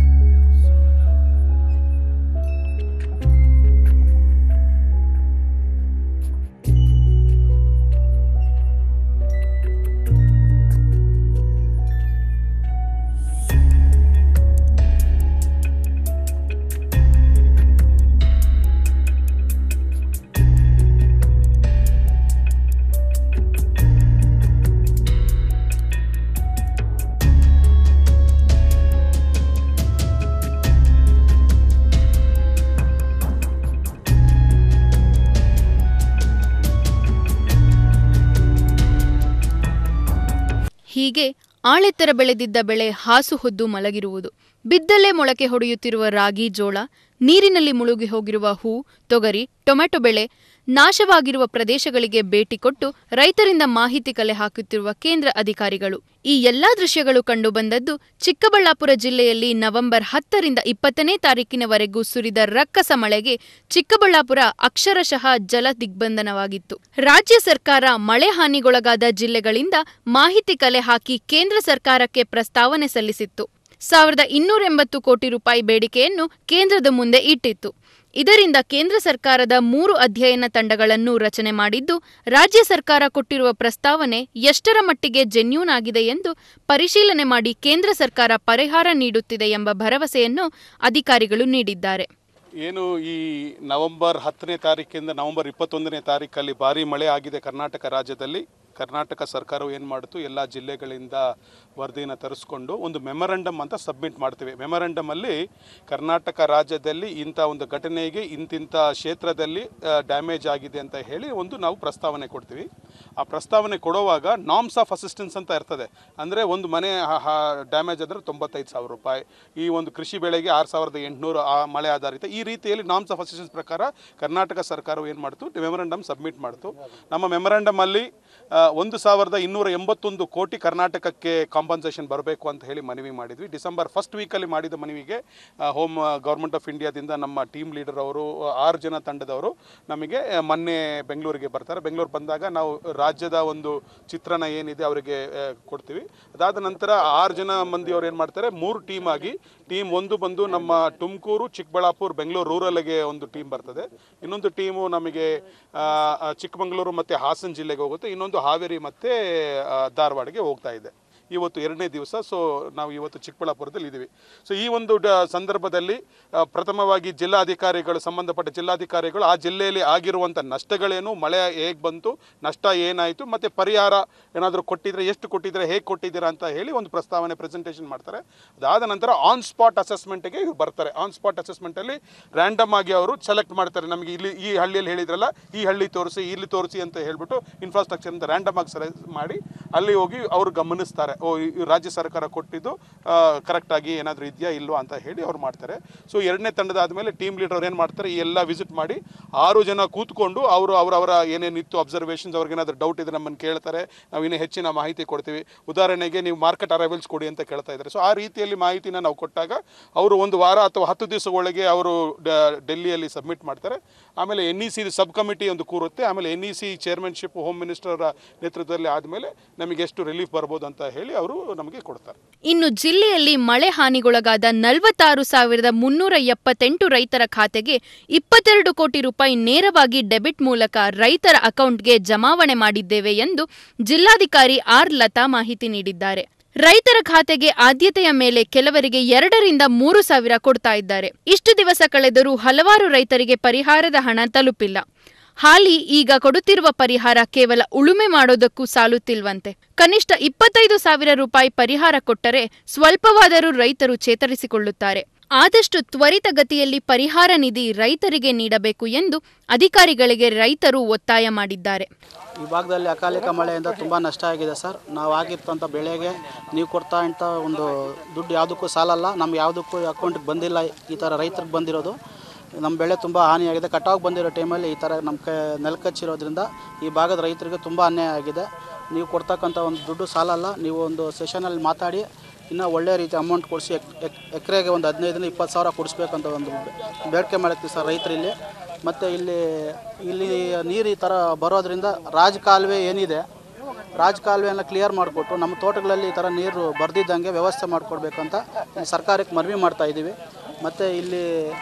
ಹೀಗೆ ಆಳೆತ್ತರ ಬೆಳೆದಿದ್ದ ಬೆಳೆ ಹಾಸು ಹೊದ್ದು ಮಲಗಿರುವುದು ಬಿದ್ದಲ್ಲೇ ಮೊಳಕೆ ಹೊಡೆಯುತ್ತಿರುವ ರಾಗಿ ಜೋಳ ನೀರಿನಲ್ಲಿ ಮುಳುಗಿ ಹೋಗಿರುವ ಹೂ ತೊಗರಿ ಟೊಮೆಟೊ ಬೆಳೆ ನಾಶವಾಗಿರುವ ಪ್ರದೇಶಗಳಿಗೆ ಭೇಟಿ ಕೊಟ್ಟು ರೈತರಿಂದ ಮಾಹಿತಿ ಕಲೆ ಹಾಕುತ್ತಿರುವ ಕೇಂದ್ರ ಅಧಿಕಾರಿಗಳು ಈ ಎಲ್ಲಾ ದೃಶ್ಯಗಳು ಕಂಡುಬಂದದ್ದು ಚಿಕ್ಕಬಳ್ಳಾಪುರ ಜಿಲ್ಲೆಯಲ್ಲಿ ನವೆಂಬರ್ ಹತ್ತರಿಂದ ಇಪ್ಪತ್ತನೇ ತಾರೀಕಿನವರೆಗೂ ಸುರಿದ ರಕ್ಕಸ ಮಳೆಗೆ ಚಿಕ್ಕಬಳ್ಳಾಪುರ ಅಕ್ಷರಶಃ ಜಲ ದಿಗ್ಬಂಧನವಾಗಿತ್ತು ರಾಜ್ಯ ಸರ್ಕಾರ ಮಳೆ ಹಾನಿಗೊಳಗಾದ ಜಿಲ್ಲೆಗಳಿಂದ ಮಾಹಿತಿ ಕಲೆ ಹಾಕಿ ಕೇಂದ್ರ ಸರ್ಕಾರಕ್ಕೆ ಪ್ರಸ್ತಾವನೆ ಸಲ್ಲಿಸಿತ್ತು ಸಾವಿರದ ಇನ್ನೂರ ಎಂಬತ್ತು ಕೋಟಿ ರೂಪಾಯಿ ಬೇಡಿಕೆಯನ್ನು ಕೇಂದ್ರದ ಮುಂದೆ ಇಟ್ಟಿತ್ತು ಇದರಿಂದ ಕೇಂದ್ರ ಸರ್ಕಾರದ ಮೂರು ಅಧ್ಯಯನ ತಂಡಗಳನ್ನು ರಚನೆ ಮಾಡಿದ್ದು ರಾಜ್ಯ ಸರ್ಕಾರ ಕೊಟ್ಟಿರುವ ಪ್ರಸ್ತಾವನೆ ಎಷ್ಟರ ಮಟ್ಟಿಗೆ ಜೆನ್ಯೂನ್ ಆಗಿದೆ ಎಂದು ಪರಿಶೀಲನೆ ಮಾಡಿ ಕೇಂದ್ರ ಸರ್ಕಾರ ಪರಿಹಾರ ನೀಡುತ್ತಿದೆ ಎಂಬ ಭರವಸೆಯನ್ನು ಅಧಿಕಾರಿಗಳು ನೀಡಿದ್ದಾರೆ ಏನು ಈ ನವೆಂಬರ್ ಹತ್ತನೇ ತಾರೀಕಿಂದ ನವೆಂಬರ್ ಇಪ್ಪತ್ತೊಂದನೇ ತಾರೀಕಲ್ಲಿ ಭಾರಿ ಮಳೆ ಆಗಿದೆ ಕರ್ನಾಟಕ ರಾಜ್ಯದಲ್ಲಿ ಕರ್ನಾಟಕ ಸರ್ಕಾರವು ಏನು ಮಾಡಿತು ಎಲ್ಲ ಜಿಲ್ಲೆಗಳಿಂದ ವರದಿನ ತರಿಸ್ಕೊಂಡು ಒಂದು ಮೆಮೊರಂಡಮ್ ಅಂತ ಸಬ್ಮಿಟ್ ಮಾಡ್ತೀವಿ ಮೆಮೊರಂಡಮಲ್ಲಿ ಕರ್ನಾಟಕ ರಾಜ್ಯದಲ್ಲಿ ಇಂಥ ಒಂದು ಘಟನೆಗೆ ಇಂತಿಂಥ ಕ್ಷೇತ್ರದಲ್ಲಿ ಡ್ಯಾಮೇಜ್ ಆಗಿದೆ ಅಂತ ಹೇಳಿ ಒಂದು ನಾವು ಪ್ರಸ್ತಾವನೆ ಕೊಡ್ತೀವಿ ಆ ಪ್ರಸ್ತಾವನೆ ಕೊಡುವಾಗ ನಾಮ್ಸ್ ಆಫ್ ಅಸಿಸ್ಟೆನ್ಸ್ ಅಂತ ಇರ್ತದೆ ಅಂದರೆ ಒಂದು ಮನೆ ಡ್ಯಾಮೇಜ್ ಆದರೆ ತೊಂಬತ್ತೈದು ಸಾವಿರ ರೂಪಾಯಿ ಈ ಒಂದು ಕೃಷಿ ಬೆಳೆಗೆ ಆರು ಸಾವಿರದ ಎಂಟುನೂರು ಆ ಮಳೆ ಆಧಾರಿತ ಈ ರೀತಿಯಲ್ಲಿ ನಾಮ್ಸ್ ಆಫ್ ಅಸಿಸ್ಟೆನ್ಸ್ ಪ್ರಕಾರ ಕರ್ನಾಟಕ ಸರ್ಕಾರವು ಏನು ಮಾಡ್ತು ಮೆಮೊರಂಡಮ್ ಸಬ್ಮಿಟ್ ಮಾಡ್ತು ನಮ್ಮ ಮೆಮೊರಂಡಮ್ ಅಲ್ಲಿ ಆ, ಒಂದು ಸಾವಿರದ ಇನ್ನೂರ ಎಂಬತ್ತೊಂದು ಕೋಟಿ ಕರ್ನಾಟಕಕ್ಕೆ ಕಾಂಪನ್ಸೇಷನ್ ಬರಬೇಕು ಅಂತ ಹೇಳಿ ಮನವಿ ಮಾಡಿದ್ವಿ ಡಿಸೆಂಬರ್ ಫಸ್ಟ್ ವೀಕಲ್ಲಿ ಮಾಡಿದ ಮನವಿಗೆ ಹೋಮ್ ಗೌರ್ಮೆಂಟ್ ಆಫ್ ಇಂಡಿಯಾದಿಂದ ನಮ್ಮ ಟೀಮ್ ಲೀಡರ್ ಅವರು ಆರು ಜನ ತಂಡದವರು ನಮಗೆ ಆ, ಮೊನ್ನೆ ಬೆಂಗಳೂರಿಗೆ ಬರ್ತಾರೆ ಬೆಂಗಳೂರು ಬಂದಾಗ ನಾವು ರಾಜ್ಯದ ಒಂದು ಚಿತ್ರಣ ಏನಿದೆ ಅವರಿಗೆ ಆ, ಕೊಡ್ತೀವಿ ಅದಾದ ನಂತರ ಆರು ಜನ ಮಂದಿಯವರು ಏನು ಮಾಡ್ತಾರೆ ಮೂರು ಟೀಮ್ ಆಗಿ ಟೀಮ್ ಒಂದು ಬಂದು ನಮ್ಮ ತುಮಕೂರು ಚಿಕ್ಕಬಳ್ಳಾಪುರ ಬೆಂಗಳೂರು ರೂರಲ್ಗೆ ಒಂದು ಟೀಮ್ ಬರ್ತದೆ ಇನ್ನೊಂದು ಟೀಮು ನಮಗೆ ಆ, ಆ, ಚಿಕ್ಕಮಗಳೂರು ಮತ್ತು ಹಾಸನ ಜಿಲ್ಲೆಗೆ ಹೋಗುತ್ತೆ ಇನ್ನೊಂದು ಹಾವೇರಿ ಮತ್ತು ಧಾರವಾಡಗೆ ಹೋಗ್ತಾ ಇದೆ ಇವತ್ತು ಎರಡನೇ ದಿವಸ ಸೊ ನಾವು ಇವತ್ತು ಚಿಕ್ಕಬಳ್ಳಾಪುರದಲ್ಲಿ ಇದ್ದೀವಿ ಸೊ ಈ ಒಂದು ಡ ಸಂದರ್ಭದಲ್ಲಿ ಆ, ಪ್ರಥಮವಾಗಿ ಜಿಲ್ಲಾಧಿಕಾರಿಗಳು ಸಂಬಂಧಪಟ್ಟ ಜಿಲ್ಲಾಧಿಕಾರಿಗಳು ಆ ಜಿಲ್ಲೆಯಲ್ಲಿ ಆಗಿರುವಂಥ ನಷ್ಟಗಳೇನು ಮಳೆ ಹೇಗೆ ಬಂತು ನಷ್ಟ ಏನಾಯಿತು ಮತ್ತು ಪರಿಹಾರ ಏನಾದರೂ ಕೊಟ್ಟಿದ್ರೆ ಎಷ್ಟು ಕೊಟ್ಟಿದ್ರೆ ಹೇಗೆ ಕೊಟ್ಟಿದ್ದೀರಾ ಅಂತ ಹೇಳಿ ಒಂದು ಪ್ರಸ್ತಾವನೆ ಪ್ರೆಸೆಂಟೇಷನ್ ಮಾಡ್ತಾರೆ ಅದಾದ ನಂತರ ಆನ್ ಸ್ಪಾಟ್ ಅಸೆಸ್ಮೆಂಟ್ಗೆ ಇವ್ರು ಬರ್ತಾರೆ ಆನ್ ಸ್ಪಾಟ್ ಅಸೆಸ್ಮೆಂಟಲ್ಲಿ ರ್ಯಾಂಡಮ್ ಆಗಿ ಅವರು ಸೆಲೆಕ್ಟ್ ಮಾಡ್ತಾರೆ ನಮಗೆ ಇಲ್ಲಿ ಈ ಹಳ್ಳಿಯಲ್ಲಿ ಹೇಳಿದ್ರಲ್ಲ ಈ ಹಳ್ಳಿ ತೋರಿಸಿ ಇಲ್ಲಿ ತೋರಿಸಿ ಅಂತ ಹೇಳ್ಬಿಟ್ಟು ಇನ್ಫ್ರಾಸ್ಟ್ರಕ್ಚರ್ ಅಂತ ರ್ಯಾಂಡಮ್ ಆಗಿ ಸೆಲೆಕ್ಟ್ ಮಾಡಿ ಅಲ್ಲಿ ಹೋಗಿ ಅವರು ಗಮನಿಸ್ತಾರೆ ಓ ಈ ಈ ರಾಜ್ಯ ಸರ್ಕಾರ ಕೊಟ್ಟಿದ್ದು ಕರೆಕ್ಟಾಗಿ ಏನಾದರೂ ಇದೆಯಾ ಇಲ್ವಾ ಅಂತ ಹೇಳಿ ಅವ್ರು ಮಾಡ್ತಾರೆ ಸೊ ಎರಡನೇ ತಂಡದ ಆದಮೇಲೆ ಟೀಮ್ ಲೀಡರ್ ಅವ್ರು ಏನು ಮಾಡ್ತಾರೆ ಈ ಎಲ್ಲ ವಿಸಿಟ್ ಮಾಡಿ ಆರು ಜನ ಕೂತ್ಕೊಂಡು ಅವರು ಅವರವರ ಏನೇನಿತ್ತು ಅಬ್ಸರ್ವೇಷನ್ಸ್ ಅವ್ರಿಗೇನಾದ್ರೂ ಡೌಟ್ ಇದ್ರೆ ನಮ್ಮನ್ನು ಕೇಳ್ತಾರೆ ನಾವು ಇನ್ನೂ ಹೆಚ್ಚಿನ ಮಾಹಿತಿ ಕೊಡ್ತೀವಿ ಉದಾಹರಣೆಗೆ ನೀವು ಮಾರ್ಕೆಟ್ ಅರೈವಲ್ಸ್ ಕೊಡಿ ಅಂತ ಕೇಳ್ತಾ ಇದ್ದಾರೆ ಸೊ ಆ ರೀತಿಯಲ್ಲಿ ಮಾಹಿತಿನ ನಾವು ಕೊಟ್ಟಾಗ ಅವರು ಒಂದು ವಾರ ಅಥವಾ ಹತ್ತು ದಿವಸಗಳಿಗೆ ಅವರು ಡ- ಡೆಲ್ಲಿಯಲ್ಲಿ ಸಬ್ಮಿಟ್ ಮಾಡ್ತಾರೆ ಆಮೇಲೆ N E C sub committee ಒಂದು ಕೂರುತ್ತೆ ಆಮೇಲೆ N E C chairmanship home minister ನೇತೃತ್ವದಲ್ಲಿ ಆದಮೇಲೆ ನಮಗೆ ಎಷ್ಟು ರಿಲೀಫ್ ಬರ್ಬೋದು ಅಂತ ಹೇಳಿ ಅವರು ನಮಗೆ ಕೊಡ್ತಾರೆ ಇನ್ನು ಜಿಲ್ಲೆಯಲ್ಲಿ ಮಳೆ ಹಾನಿಗೊಳಗಾದ ನಲವತ್ತಾರು ಸಾವಿರದ ಮುನ್ನೂರ ಎಪ್ಪತ್ತೆಂಟು ರೈತರ ಖಾತೆಗೆ ಇಪ್ಪತ್ತೆರಡು ಕೋಟಿ ರೂಪಾಯಿ ನೇರವಾಗಿ ಡೆಬಿಟ್ ಮೂಲಕ ರೈತರ ಅಕೌಂಟ್ಗೆ ಜಮಾವಣೆ ಮಾಡಿದ್ದೇವೆ ಎಂದು ಜಿಲ್ಲಾಧಿಕಾರಿ ಆರ್ ಲತಾ ಮಾಹಿತಿ ನೀಡಿದ್ದಾರೆ ರೈತರ ಖಾತೆಗೆ ಆದ್ಯತೆಯ ಮೇಲೆ ಕೆಲವರಿಗೆ ಎರಡರಿಂದ ಮೂರು ಸಾವಿರ ಕೊಡ್ತಾ ಇದ್ದಾರೆ ಇಷ್ಟು ದಿವಸ ಕಳೆದರೂ ಹಲವಾರು ರೈತರಿಗೆ ಪರಿಹಾರದ ಹಣ ತಲುಪಿಲ್ಲ ಹಾಲಿ ಈಗ ಕೊಡುತ್ತಿರುವ ಪರಿಹಾರ ಕೇವಲ ಉಳುಮೆ ಮಾಡೋದಕ್ಕೂ ಸಾಲುತ್ತಿಲ್ವಂತೆ ಕನಿಷ್ಠ ಇಪ್ಪತ್ತೈದು ಸಾವಿರ ರೂಪಾಯಿ ಪರಿಹಾರ ಕೊಟ್ಟರೆ ಸ್ವಲ್ಪವಾದರೂ ರೈತರು ಚೇತರಿಸಿಕೊಳ್ಳುತ್ತಾರೆ ಆದಷ್ಟು ತ್ವರಿತಗತಿಯಲ್ಲಿ ಪರಿಹಾರ ನಿಧಿ ರೈತರಿಗೆ ನೀಡಬೇಕು ಎಂದು ಅಧಿಕಾರಿಗಳಿಗೆ ರೈತರು ಒತ್ತಾಯ ಮಾಡಿದ್ದಾರೆ ಈ ಭಾಗದಲ್ಲಿ ಅಕಾಲಿಕ ಮಳೆಯಿಂದ ತುಂಬ ನಷ್ಟ ಆಗಿದೆ ಸರ್ ನಾವು ಆಗಿರ್ತಂಥ ಬೆಳೆಗೆ ನೀವು ಕೊಡ್ತಾ ಇಂಥ ಒಂದು ದುಡ್ಡು ಯಾವುದಕ್ಕೂ ಸಾಲಲ್ಲ ನಮ್ಗೆ ಯಾವುದಕ್ಕೂ ಅಕೌಂಟಿಗೆ ಬಂದಿಲ್ಲ ಈ ಥರ ರೈತರಿಗೆ ಬಂದಿರೋದು ನಮ್ಮ ಬೆಳೆ ತುಂಬ ಹಾನಿಯಾಗಿದೆ ಕಟಾವು ಬಂದಿರೋ ಟೈಮಲ್ಲಿ ಈ ಥರ ನಮ್ಮ ಕ ನೆಲಕಚ್ಚಿರೋದ್ರಿಂದ ಈ ಭಾಗದ ರೈತರಿಗೆ ತುಂಬ ಅನ್ಯಾಯ ಆಗಿದೆ ನೀವು ಕೊಡ್ತಕ್ಕಂಥ ಒಂದು ದುಡ್ಡು ಸಾಲಲ್ಲ ನೀವು ಒಂದು ಸೆಷನಲ್ಲಿ ಮಾತಾಡಿ ಇನ್ನೂ ಒಳ್ಳೆಯ ರೀತಿ ಅಮೌಂಟ್ ಕೊಡಿಸಿ ಎಕರೆಗೆ ಒಂದು ಹದಿನೈದರಿಂದ ಇಪ್ಪತ್ತು ಸಾವಿರ ಕೊಡಿಸ್ಬೇಕಂತ ಒಂದು ಬೇಡಿಕೆ ಮಾಡ್ತೀವಿ ಸರ್ ರೈತರಲ್ಲಿ ಮತ್ತು ಇಲ್ಲಿ ಇಲ್ಲಿ ನೀರು ಈ ಥರ ಬರೋದ್ರಿಂದ ರಾಜಕಾಲುವೆ ಏನಿದೆ ರಾಜಕಾಲುವೆಯನ್ನು ಕ್ಲಿಯರ್ ಮಾಡಿಕೊಟ್ಟು ನಮ್ಮ ತೋಟಗಳಲ್ಲಿ ಈ ಥರ ನೀರು ಬರ್ದಿದ್ದಂಗೆ ವ್ಯವಸ್ಥೆ ಮಾಡಿಕೊಡ್ಬೇಕಂತ ಇಲ್ಲಿ ಸರ್ಕಾರಕ್ಕೆ ಮನವಿ ಮಾಡ್ತಾ ಇದ್ದೀವಿ ಮತ್ತು ಇಲ್ಲಿ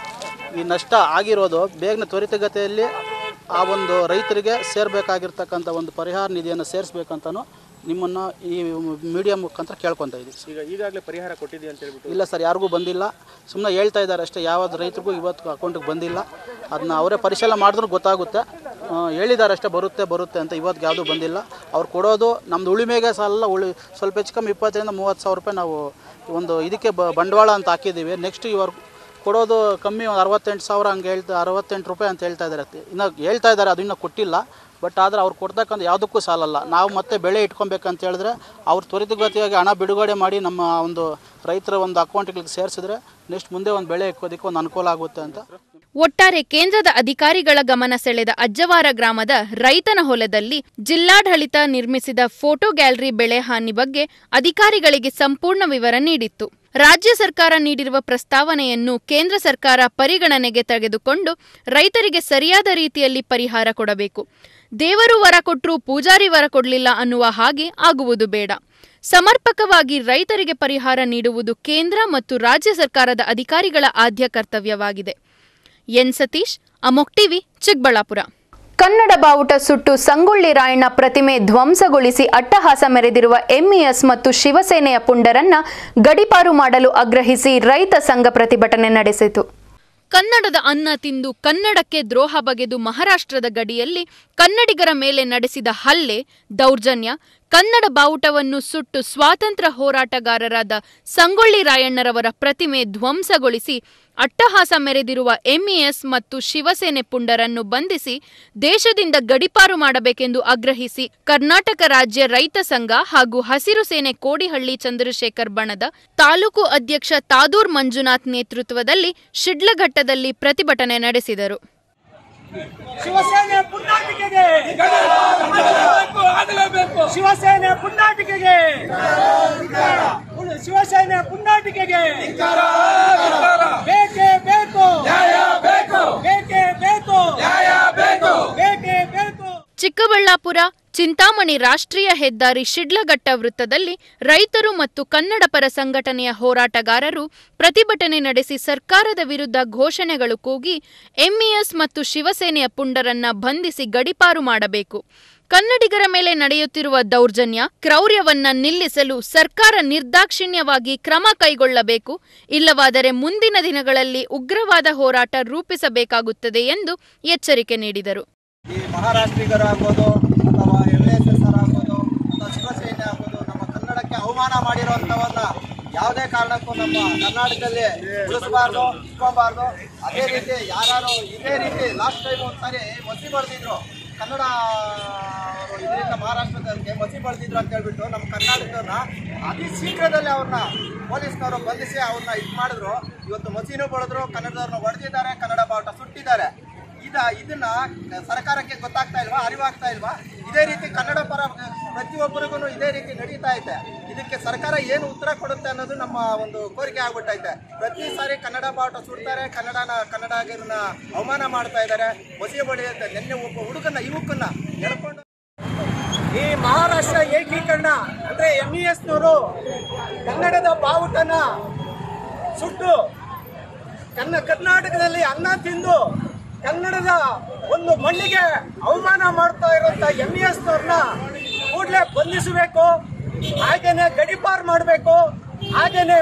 ಈ ನಷ್ಟ ಆಗಿರೋದು ಬೇಗನೆ ತ್ವರಿತಗತಿಯಲ್ಲಿ ಆ ಒಂದು ರೈತರಿಗೆ ಸೇರಬೇಕಾಗಿರ್ತಕ್ಕಂಥ ಒಂದು ಪರಿಹಾರ ನಿಧಿಯನ್ನು ಸೇರಿಸ್ಬೇಕಂತನೂ ನಿಮ್ಮನ್ನು ಈ ಮೀಡಿಯಾ ಮುಖಾಂತರ ಕೇಳ್ಕೊತಾ ಇದ್ದೀವಿ ಈಗ ಈಗಾಗಲೇ ಪರಿಹಾರ ಕೊಟ್ಟಿದ್ದೀವಿ ಅಂತ ಹೇಳ್ಬಿಟ್ಟು ಇಲ್ಲ ಸರ್ ಯಾರಿಗೂ ಬಂದಿಲ್ಲ ಸುಮ್ಮನೆ ಹೇಳ್ತಾ ಇದ್ದಾರೆ ಅಷ್ಟೇ ಯಾವ ರೈತರಿಗೂ ಇವತ್ತು ಅಕೌಂಟಿಗೆ ಬಂದಿಲ್ಲ ಅದನ್ನ ಅವರೇ ಪರಿಶೀಲನೆ ಮಾಡಿದ್ರೂ ಗೊತ್ತಾಗುತ್ತೆ ಆ, ಹೇಳಿದ್ದಾರೆ ಅಷ್ಟೇ ಬರುತ್ತೆ ಬರುತ್ತೆ ಅಂತ ಇವತ್ತು ಯಾವುದೂ ಬಂದಿಲ್ಲ ಅವ್ರು ಕೊಡೋದು ನಮ್ಮದು ಉಳಿಮೆಗೆ ಸಾಲ ಉಳಿ ಸ್ವಲ್ಪ ಹೆಚ್ಚು ಕಮ್ಮಿ ಇಪ್ಪತ್ತರಿಂದ ಮೂವತ್ತು ಸಾವಿರ ರೂಪಾಯಿ ನಾವು ಒಂದು ಇದಕ್ಕೆ ಬ ಬಂಡವಾಳ ಅಂತ ಹಾಕಿದ್ದೀವಿ ನೆಕ್ಸ್ಟ್ ಇವರು ಕೊಡೋದು ಕಮ್ಮಿ ಒಂದು ಅರವತ್ತೆಂಟು ಸಾವಿರ ಹಂಗೆ ಹೇಳ್ತಾ ಅರವತ್ತೆಂಟು ರೂಪಾಯಿ ಅಂತ ಹೇಳ್ತಾ ಇದ್ದಾರೆ ಇನ್ನು ಹೇಳ್ತಾ ಇದ್ದಾರೆ ಅದು ಇನ್ನೂ ಕೊಟ್ಟಿಲ್ಲ ಬಟ್ ಆದರೆ ಅವ್ರು ಕೊಡ್ತಕ್ಕಂಥ ಯಾವುದಕ್ಕೂ ಸಾಲಲ್ಲ ನಾವು ಮತ್ತೆ ಬೆಳೆ ಇಟ್ಕೊಬೇಕಂತ ಹೇಳಿದ್ರೆ ಅವ್ರು ತ್ವರಿತಗತಿಯಾಗಿ ಹಣ ಬಿಡುಗಡೆ ಮಾಡಿ ನಮ್ಮ ಒಂದು ರೈತರ ಒಂದು ಅಕೌಂಟ್ಗಳಿಗೆ ಸೇರಿಸಿದ್ರೆ ನೆಕ್ಸ್ಟ್ ಮುಂದೆ ಒಂದು ಬೆಳೆ ಇಕ್ಕೋದಕ್ಕೆ ಒಂದು ಅನುಕೂಲ ಆಗುತ್ತೆ ಅಂತ ಒಟ್ಟಾರೆ ಕೇಂದ್ರದ ಅಧಿಕಾರಿಗಳ ಗಮನ ಸೆಳೆದ ಅಜ್ಜವಾರ ಗ್ರಾಮದ ರೈತನ ಹೊಲದಲ್ಲಿ ಜಿಲ್ಲಾಡಳಿತ ನಿರ್ಮಿಸಿದ ಫೋಟೋ ಗ್ಯಾಲರಿ ಬೆಳೆ ಹಾನಿ ಬಗ್ಗೆ ಅಧಿಕಾರಿಗಳಿಗೆ ಸಂಪೂರ್ಣ ವಿವರ ನೀಡಿತ್ತು ರಾಜ್ಯ ಸರ್ಕಾರ ನೀಡಿರುವ ಪ್ರಸ್ತಾವನೆಯನ್ನು ಕೇಂದ್ರ ಸರ್ಕಾರ ಪರಿಗಣನೆಗೆ ತೆಗೆದುಕೊಂಡು ರೈತರಿಗೆ ಸರಿಯಾದ ರೀತಿಯಲ್ಲಿ ಪರಿಹಾರ ಕೊಡಬೇಕು ದೇವರು ವರ ಕೊಟ್ಟರೂ ಪೂಜಾರಿ ವರ ಕೊಡಲಿಲ್ಲ ಅನ್ನುವ ಹಾಗೆ ಆಗುವುದು ಬೇಡ ಸಮರ್ಪಕವಾಗಿ ರೈತರಿಗೆ ಪರಿಹಾರ ನೀಡುವುದು ಕೇಂದ್ರ ಮತ್ತು ರಾಜ್ಯ ಸರ್ಕಾರದ ಅಧಿಕಾರಿಗಳ ಆದ್ಯ ಕರ್ತವ್ಯವಾಗಿದೆ ಎನ್ ಸತೀಶ್ ಅಮೋಕ್ ಟಿವಿ ಚಿಕ್ಕಬಳ್ಳಾಪುರ ಕನ್ನಡ ಬಾವುಟ ಸುಟ್ಟು ಸಂಗೊಳ್ಳಿ ರಾಯಣ್ಣ ಪ್ರತಿಮೆ ಧ್ವಂಸಗೊಳಿಸಿ ಅಟ್ಟಹಾಸ ಮೆರೆದಿರುವ ಎಂಇಎಸ್ ಮತ್ತು ಶಿವಸೇನೆಯ ಪುಂಡರನ್ನ ಗಡಿಪಾರು ಮಾಡಲು ಆಗ್ರಹಿಸಿ ರೈತ ಸಂಘ ಪ್ರತಿಭಟನೆ ನಡೆಸಿತು ಕನ್ನಡದ ಅನ್ನ ತಿಂದು ಕನ್ನಡಕ್ಕೆ ದ್ರೋಹ ಬಗೆದು ಮಹಾರಾಷ್ಟ್ರದ ಗಡಿಯಲ್ಲಿ ಕನ್ನಡಿಗರ ಮೇಲೆ ನಡೆಸಿದ ಹಲ್ಲೆ ದೌರ್ಜನ್ಯ ಕನ್ನಡ ಬಾವುಟವನ್ನು ಸುಟ್ಟು ಸ್ವಾತಂತ್ರ್ಯ ಹೋರಾಟಗಾರರಾದ ಸಂಗೊಳ್ಳಿ ರಾಯಣ್ಣರವರ ಪ್ರತಿಮೆ ಧ್ವಂಸಗೊಳಿಸಿ ಅಟ್ಟಹಾಸ ಮೆರೆದಿರುವ ಎಂಇಎಸ್ ಮತ್ತು ಶಿವಸೇನೆ ಪುಂಡರನ್ನು ಬಂಧಿಸಿ ದೇಶದಿಂದ ಗಡಿಪಾರು ಮಾಡಬೇಕೆಂದು ಆಗ್ರಹಿಸಿ ಕರ್ನಾಟಕ ರಾಜ್ಯ ರೈತ ಸಂಘ ಹಾಗೂ ಹಸಿರು ಸೇನೆ ಕೋಡಿಹಳ್ಳಿ ಚಂದ್ರಶೇಖರ್ ಬಣದ ತಾಲೂಕು ಅಧ್ಯಕ್ಷ ತಾದೂರ್ ಮಂಜುನಾಥ್ ನೇತೃತ್ವದಲ್ಲಿ ಶಿಡ್ಲಘಟ್ಟದಲ್ಲಿ ಪ್ರತಿಭಟನೆ ನಡೆಸಿದರು ಶಿವಸೇನೆ ಪುಂಡಾಟಿಕೆಗೆ ಶಿವಸೇನೆ ಪುಂಡಾಟಿಕೆಗೆ ಶಿವಸೇನೆ ಪುಂಡಾಟಿಕೆಗೆ ಬೇಕೇ ಬೇಕು ಬೇಕೇ ಬೇಕು ಬೇಕೇ ಬೇಕು ಚಿಕ್ಕಬಳ್ಳಾಪುರ ಚಿಂತಾಮಣಿ ರಾಷ್ಟ್ರೀಯ ಹೆದ್ದಾರಿ ಶಿಡ್ಲಘಟ್ಟ ವೃತ್ತದಲ್ಲಿ ರೈತರು ಮತ್ತು ಕನ್ನಡ ಪರ ಸಂಘಟನೆಯ ಹೋರಾಟಗಾರರು ಪ್ರತಿಭಟನೆ ನಡೆಸಿ ಸರ್ಕಾರದ ವಿರುದ್ಧ ಘೋಷಣೆಗಳು ಕೂಗಿ ಎಂಇಎಸ್ ಮತ್ತು ಶಿವಸೇನೆಯ ಪುಂಡರನ್ನ ಬಂಧಿಸಿ ಗಡಿಪಾರು ಮಾಡಬೇಕು ಕನ್ನಡಿಗರ ಮೇಲೆ ನಡೆಯುತ್ತಿರುವ ದೌರ್ಜನ್ಯ ಕ್ರೌರ್ಯವನ್ನ ನಿಲ್ಲಿಸಲು ಸರ್ಕಾರ ನಿರ್ದಾಕ್ಷಿಣ್ಯವಾಗಿ ಕ್ರಮ ಕೈಗೊಳ್ಳಬೇಕು ಇಲ್ಲವಾದರೆ ಮುಂದಿನ ದಿನಗಳಲ್ಲಿ ಉಗ್ರವಾದ ಹೋರಾಟ ರೂಪಿಸಬೇಕಾಗುತ್ತದೆ ಎಂದು ಎಚ್ಚರಿಕೆ ನೀಡಿದರು ಈ ಮಹಾರಾಷ್ಟ್ರಿಗರಾಗ್ಬೋದು ಅಥವಾ ಎಂ ಎಸ್ ಎಸ್ ಆರ್ ಆಗ್ಬೋದು ಅಥವಾ ಶಿವಸೇನೆ ಆಗ್ಬೋದು ನಮ್ಮ ಕನ್ನಡಕ್ಕೆ ಅವಮಾನ ಮಾಡಿರುವಂಥವನ್ನ ಯಾವುದೇ ಕಾರಣಕ್ಕೂ ನಮ್ಮ ಕರ್ನಾಟಕದಲ್ಲಿ ಉಳಿಸಬಾರ್ದು ಇಟ್ಕೊಬಾರ್ದು ಅದೇ ರೀತಿ ಯಾರು ಇದೇ ರೀತಿ ಲಾಸ್ಟ್ ಟೈಮ್ ಒಂದ್ಸರಿ ಮಸಿ ಬಳ್ದಿದ್ರು ಕನ್ನಡ ಅವರು ಇದರಿಂದ ಮಹಾರಾಷ್ಟ್ರದಕ್ಕೆ ಮಸಿ ಬಳ್ದಿದ್ರು ಅಂತ ಹೇಳ್ಬಿಟ್ಟು ನಮ್ಮ ಕರ್ನಾಟಕದವ್ರನ್ನ ಅತಿ ಶೀಘ್ರದಲ್ಲಿ ಅವ್ರನ್ನ ಪೊಲೀಸ್ನವರು ಬಂಧಿಸಿ ಅವ್ರನ್ನ ಇದು ಮಾಡಿದ್ರು ಇವತ್ತು ಮಸಿನೂ ಬಳಿದ್ರು ಕನ್ನಡದವ್ರನ್ನ ಹೊಡೆದಿದ್ದಾರೆ ಕನ್ನಡ ಬಾವುಟ ಸುಟ್ಟಿದ್ದಾರೆ ಇದ ಇದನ್ನ ಸರ್ಕಾರಕ್ಕೆ ಗೊತ್ತಾಗ್ತಾ ಇಲ್ವಾ ಅರಿವಾಗ್ತಾ ಇಲ್ವಾ ಇದೇ ರೀತಿ ಕನ್ನಡ ಪರ ಪ್ರತಿಯೊಬ್ಬರಿಗೂ ಇದೇ ರೀತಿ ನಡೀತಾ ಐತೆ ಇದಕ್ಕೆ ಸರ್ಕಾರ ಏನು ಉತ್ತರ ಕೊಡುತ್ತೆ ಅನ್ನೋದು ನಮ್ಮ ಒಂದು ಕೋರಿಕೆ ಆಗ್ಬಿಟ್ಟೈತೆ ಪ್ರತಿ ಸಾರಿ ಕನ್ನಡ ಬಾವುಟ ಸುಡ್ತಾರೆ ಕನ್ನಡನ ಕನ್ನಡಿಗರನ್ನ ಅವಮಾನ ಮಾಡ್ತಾ ಇದ್ದಾರೆ ಮಸಿ ಬಡಿಯುತ್ತೆ ನಿನ್ನೆ ಒಬ್ಬ ಹುಡುಗನ್ನ ಯುವಕನ್ನ ಎಳ್ಕೊಂಡು ಈ ಮಹಾರಾಷ್ಟ್ರ ಏಕೀಕರಣ ಅಂದ್ರೆ ಎಂ ಇ ಎಸ್ನವರು ಕನ್ನಡದ ಬಾವುಟನ ಸುಟ್ಟು ಕನ್ನ ಕರ್ನಾಟಕದಲ್ಲಿ ಅನ್ನ ತಿಂದು ಕನ್ನಡದ ಒಂದು ಮಣ್ಣಿಗೆ ಅವಮಾನ ಮಾಡ್ತಾ ಇರುವಂತ ಎಂ ಇ ಎಸ್ನವ್ರನ್ನ ಕೂಡಲೇ ಬಂಧಿಸಬೇಕು ಹಾಗೇನೆ ಗಡಿಪಾರ್ ಮಾಡಬೇಕು ಹಾಗೇನೆ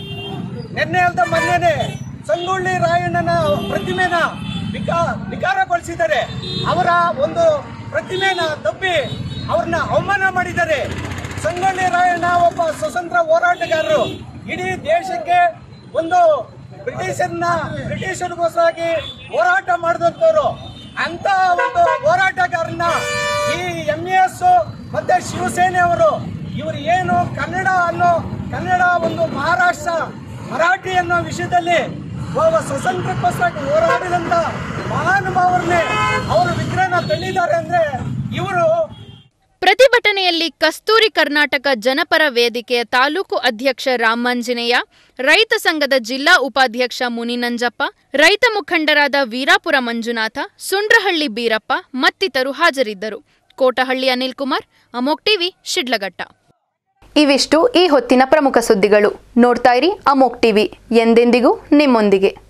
ನಿನ್ನೆ ಅಲ್ದ ಮೊನ್ನೆನೆ ಸಂಗೊಳ್ಳಿ ರಾಯಣ್ಣನ ಪ್ರತಿಮೆನ ವಿಕಾ ವಿಕಾರಗೊಳಿಸಿದ್ದಾರೆ ಅವರ ಒಂದು ಪ್ರತಿಮೆನ ತಪ್ಪಿ ಅವ್ರನ್ನ ಅವಮಾನ ಮಾಡಿದ್ದಾರೆ ಸಂಗೊಳ್ಳಿ ರಾಯಣ್ಣ ಒಬ್ಬ ಸ್ವತಂತ್ರ ಹೋರಾಟಗಾರರು ಇಡೀ ದೇಶಕ್ಕೆ ಒಂದು ಬ್ರಿಟಿಷರ್ನ ಬ್ರಿಟಿಷರಿಗೋಸ್ಕರಾಗಿ ಹೋರಾಟ ಮಾಡಿದಂಥವ್ರು ಅಂತ ಒಂದು ಹೋರಾಟಗಾರನ್ನ ಈ ಎಂ ಎಸ್ ಮತ್ತೆ ಶಿವಸೇನೆ ಅವರು ಇವರು ಏನು ಕನ್ನಡ ಅನ್ನೋ ಕನ್ನಡ ಒಂದು ಮಹಾರಾಷ್ಟ್ರ ಮರಾಠಿ ಅನ್ನೋ ವಿಷಯದಲ್ಲಿ ಒಬ್ಬ ಸ್ವತಂತ್ರಕ್ಕೋಸ್ಕರ ಹೋರಾಡಿದಂತ ಮಹಾನುಭಾವರನ್ನೇ ಅವರು ವಿಗ್ರಹನ ತಳ್ಳಿದ್ದಾರೆ ಅಂದ್ರೆ ಇವರು ಪ್ರತಿಭಟನೆಯಲ್ಲಿ ಕಸ್ತೂರಿ ಕರ್ನಾಟಕ ಜನಪರ ವೇದಿಕೆಯ ತಾಲೂಕು ಅಧ್ಯಕ್ಷ ರಾಮಾಂಜನೇಯ ರೈತ ಸಂಘದ ಜಿಲ್ಲಾ ಉಪಾಧ್ಯಕ್ಷ ಮುನಿನಂಜಪ್ಪ ರೈತ ಮುಖಂಡರಾದ ವೀರಾಪುರ ಮಂಜುನಾಥ ಸುಂಡ್ರಹಳ್ಳಿ ಬೀರಪ್ಪ ಮತ್ತಿತರು ಹಾಜರಿದ್ದರು ಕೋಟಹಳ್ಳಿ ಅನಿಲ್ ಕುಮಾರ್ ಅಮೋಕ್ ಟಿವಿ ಶಿಡ್ಲಘಟ್ಟ ಇವಿಷ್ಟು ಈ ಹೊತ್ತಿನ ಪ್ರಮುಖ ಸುದ್ದಿಗಳು ನೋಡ್ತಾ ಇರಿ ಅಮೋಕ್ ಟಿವಿ ಎಂದೆಂದಿಗೂ ನಿಮ್ಮೊಂದಿಗೆ